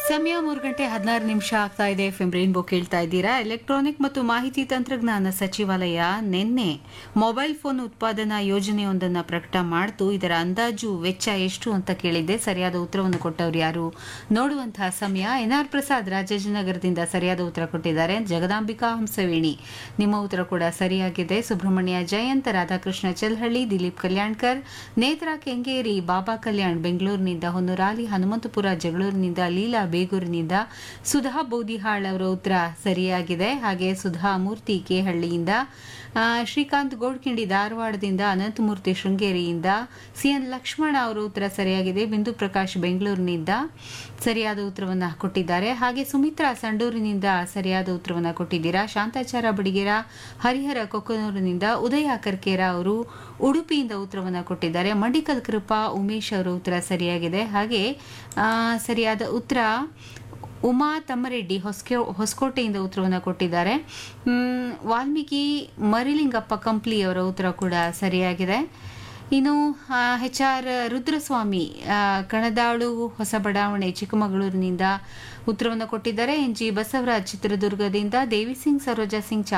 ಸಮಯ ಮೂರು ಗಂಟೆ ಹದಿನಾರು ನಿಮಿಷ ಆಗ್ತಾ ಇದೆ ಎಫ್ಎಂ ರೈನ್ಬೋ ಕೇಳ್ತಾ ಇದ್ದೀರಾ ಎಲೆಕ್ಟ್ರಾನಿಕ್ ಮತ್ತು ಮಾಹಿತಿ ತಂತ್ರಜ್ಞಾನ ಸಚಿವಾಲಯ ನಿನ್ನೆ ಮೊಬೈಲ್ ಫೋನ್ ಉತ್ಪಾದನಾ ಯೋಜನೆಯೊಂದನ್ನು ಪ್ರಕಟ ಮಾಡ್ತು ಇದರ ಅಂದಾಜು ವೆಚ್ಚ ಎಷ್ಟು ಅಂತ ಕೇಳಿದ್ದೆ ಸರಿಯಾದ ಉತ್ತರವನ್ನು ಕೊಟ್ಟವರು ಯಾರು ನೋಡುವಂತಹ ಸಮಯ ಎನ್ಆರ್ ಪ್ರಸಾದ್ ರಾಜಾಜಿನಗರದಿಂದ ಸರಿಯಾದ ಉತ್ತರ ಕೊಟ್ಟಿದ್ದಾರೆ ಜಗದಾಂಬಿಕಾ ಹಂಸವೇಣಿ ನಿಮ್ಮ ಉತ್ತರ ಕೂಡ ಸರಿಯಾಗಿದೆ ಸುಬ್ರಹ್ಮಣ್ಯ ಜಯಂತ್ ರಾಧಾಕೃಷ್ಣ ಚೆಲ್ಹಳ್ಳಿ ದಿಲೀಪ್ ಕಲ್ಯಾಣ್ಕರ್ ನೇತ್ರಾ ಕೆಂಗೇರಿ ಬಾಬಾ ಕಲ್ಯಾಣ್ ಬೆಂಗಳೂರಿನಿಂದ ಹೊನ್ನೂರಾಲಿ ಹನುಮಂತಪುರ ಜಗಳೂರಿನಿಂದ ಲೀಲಾ ಬೇಗೂರಿನಿಂದ ಸುಧಾ ಬೋದಿಹಾಳ್ ಅವರ ಉತ್ತರ ಸರಿಯಾಗಿದೆ ಹಾಗೆ ಸುಧಾ ಮೂರ್ತಿ ಕೇಹಳ್ಳಿಯಿಂದ ಆ, ಶ್ರೀಕಾಂತ್ ಗೋಡ್ಕಿಂಡಿ ಧಾರವಾಡದಿಂದ ಅನಂತಮೂರ್ತಿ ಶೃಂಗೇರಿಯಿಂದ ಸಿಎನ್ ಲಕ್ಷ್ಮಣ ಅವರ ಉತ್ತರ ಸರಿಯಾಗಿದೆ ಬಿಂದು ಪ್ರಕಾಶ್ ಬೆಂಗಳೂರಿನಿಂದ ಸರಿಯಾದ ಉತ್ತರವನ್ನ ಕೊಟ್ಟಿದ್ದಾರೆ ಹಾಗೆ ಸುಮಿತ್ರಾ ಸಂಡೂರಿನಿಂದ ಸರಿಯಾದ ಉತ್ತರವನ್ನ ಕೊಟ್ಟಿದ್ದೀರಾ ಶಾಂತಾಚಾರ ಬಡಿಗೇರ ಹರಿಹರ ಕೊಕ್ಕನೂರಿನಿಂದ ಉದಯ ಕರ್ಕೇರ ಅವರು ಉಡುಪಿಯಿಂದ ಉತ್ತರವನ್ನ ಕೊಟ್ಟಿದ್ದಾರೆ ಮಂಡಿಕಲ್ ಕೃಪಾ ಉಮೇಶ್ ಅವರ ಉತ್ತರ ಸರಿಯಾಗಿದೆ ಹಾಗೆ ಆ, ಸರಿಯಾದ ಉತ್ತರ ಉಮಾ ತಮ್ಮರೆಡ್ಡಿ ಹೊಸ್ಕೆ ಹೊಸಕೋಟೆಯಿಂದ ಉತ್ತರವನ್ನು ಕೊಟ್ಟಿದ್ದಾರೆ ಮ್, ವಾಲ್ಮೀಕಿ ಮರಿಲಿಂಗಪ್ಪ ಕಂಪ್ಲಿ ಅವರ ಉತ್ತರ ಕೂಡ ಸರಿಯಾಗಿದೆ ಇನ್ನು ಎಚ್ ಆರ್ ರುದ್ರಸ್ವಾಮಿ ಆ, ಕಣದಾಳು ಹೊಸ ಬಡಾವಣೆ ಚಿಕ್ಕಮಗಳೂರಿನಿಂದ ಉತ್ತರವನ್ನು ಕೊಟ್ಟಿದ್ದಾರೆ ಎನ್ ಜಿ ಬಸವರಾಜ್ ಚಿತ್ರದುರ್ಗದಿಂದ ದೇವಿಸಿಂಗ್ ಸರೋಜಾ ಸಿಂಗ್